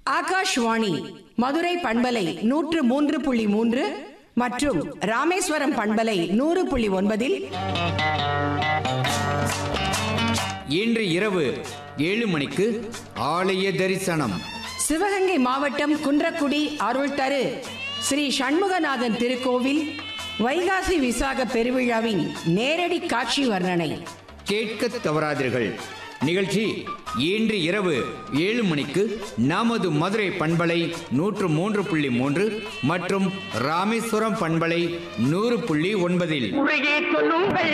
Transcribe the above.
ஆகாஷ்வாணி மதுரை பண்பலை நூற்று மூன்று புள்ளி மூன்று மற்றும் ராமேஸ்வரம் பண்பலை நூறு புள்ளி ஒன்பதில் இன்று இரவு ஏழு மணிக்கு ஆலய தரிசனம் சிவகங்கை மாவட்டம் குன்றக்குடி அருள் தரு ஸ்ரீ சண்முகநாதன் திருக்கோவில் வைகாசி விசாக பெருவிழாவின் நேரடி காட்சி வர்ணனை கேட்க தவறாதீர்கள் நிகழ்ச்சி இன்று இரவு ஏழு மணிக்கு நமது மதுரை பண்பலை நூற்று மூன்று புள்ளி மூன்று மற்றும் ராமேஸ்வரம் பண்பலை நூறு புள்ளி ஒன்பதில் உலகே சொல்லுங்கள்